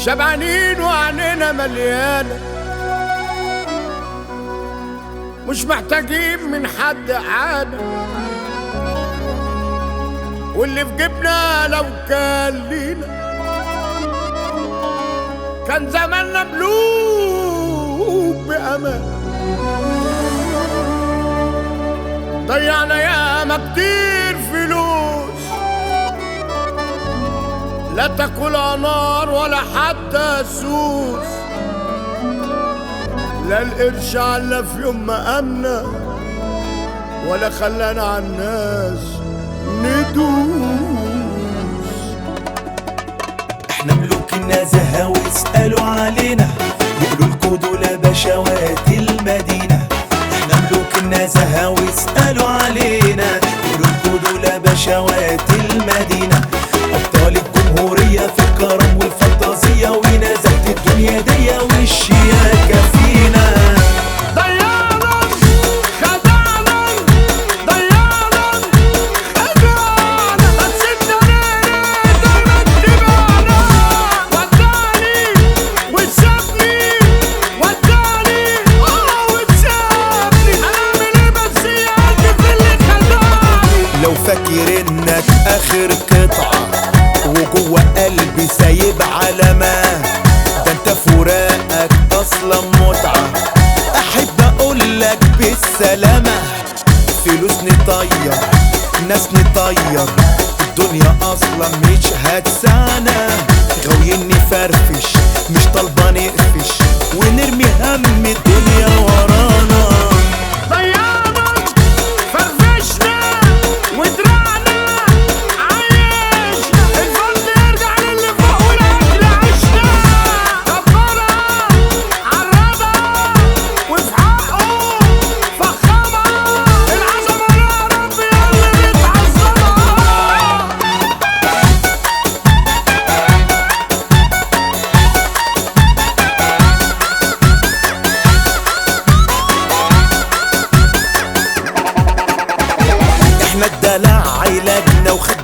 شبعانين وعنينا مليانة مش محتاجين من حد عادة واللي في جيبنا لو كان لينا كان زماننا ملوك بأمان ضيعنا ياما كتير فلوس لا تاكلها نار ولا حتى سوس لا القرش على في يوم ما أمنا ولا خلانا على الناس ندوس احنا ملوك النزهة واسألوا علينا يقولوا لكوا دول بشوات المدينة احنا ملوك النزهة واسألوا علينا يقولوا لكوا دول بشوات المدينة أبطال الجمهورية في الكرم والفانتازية ونزهة الدنيا دي والشياكة فينا ضيعنا خدعنا ضيعنا خدعنا بس الدنيا دايما تبعنا وداني وسابني وداني اه وسابني هنعمل ايه بس يا قلبي في اللي خدعني لو فاكر انك اخر قطعة وجوه قلبي سايب علامة ده انت فراقك اصلا متعة احب اقولك بالسلامة فلوس نطير ناس نطير الدنيا اصلا مش هتسعنا غاويين نفرفش مش طالبة نقفش ونرمي هم الدنيا ورانا ضيعنا فرفشنا ودرعنا عايشنا الفن يرجع للي فوق والاكل عشنا كبرها عرضها وفي حقه فخمها العظمه يا رب يا اللي بتعظمها احنا الدلع علاجنا وخد